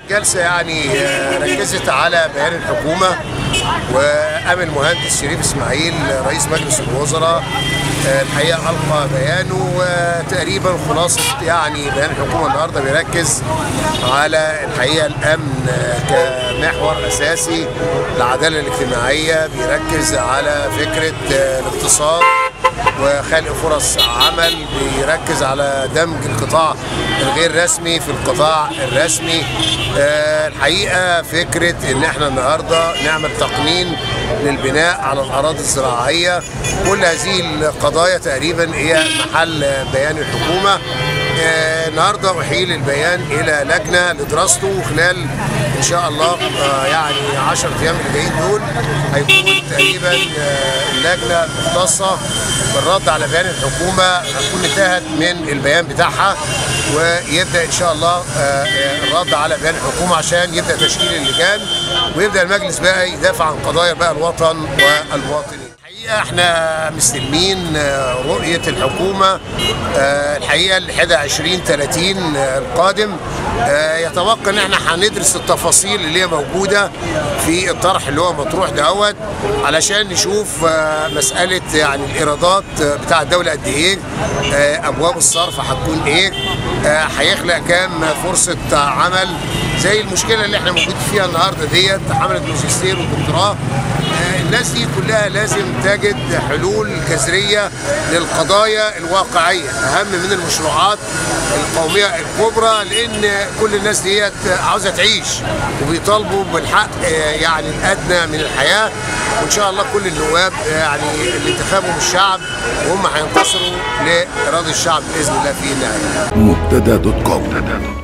الجلسه يعني آه، ركزت على بيان الحكومه وقام المهندس شريف اسماعيل رئيس مجلس الوزراء آه، الحقيقه القى بيانه وتقريبا خلاصه يعني بيان الحكومه النهارده بيركز على الحقيقه الامن آه، كمحور اساسي العداله الاجتماعيه بيركز على فكره آه، الاقتصاد وخلق فرص عمل بيركز على دمج القطاع الغير رسمي في القطاع الرسمي آه، الحقيقه فكره ان احنا النهارده نعمل تقنين للبناء على الاراضي الزراعيه كل هذه القضايا تقريبا هي محل بيان الحكومه آه، النهارده احيل البيان الى لجنه لدراسته وخلال ان شاء الله آه، يعني 10 ايام اللي جايين دول هيكون تقريبا آه، اللجنه المختصه بالرد على بيان الحكومه هتكون انتهت من البيان بتاعها ويبدا ان شاء الله آه، آه، الرد على بيان الحكومه عشان يبدا تشكيل اللجان ويبدا المجلس بقى يدافع عن قضايا بقى الوطن والمواطنين. الحقيقه احنا مستلمين آه، رؤيه الحكومه آه، الحقيقه ل 20 30 آه، القادم آه، يتوقع ان احنا هندرس التفاصيل اللي هي موجوده في الطرح اللي هو مطروح دوت علشان نشوف آه، مساله يعني الايرادات آه، بتاع الدوله قد ايه آه، ابواب الصرف هتكون ايه آه، هيخلق كام فرصه عمل زي المشكله اللي احنا موجود فيها النهارده ديت حمله ماجستير ودكتوراه آه، الناس دي كلها لازم تجد حلول جذريه للقضايا الواقعيه اهم من المشروعات القوميه الكبرى لان كل الناس ديت عاوزه تعيش وبيطالبوا بالحق آه، يعني الادنى من الحياه وان شاء الله كل النواب آه، يعني اللي انتخابهم الشعب وهم هينتصروا لاراده الشعب باذن الله في النهايه مبتدا دوت كوم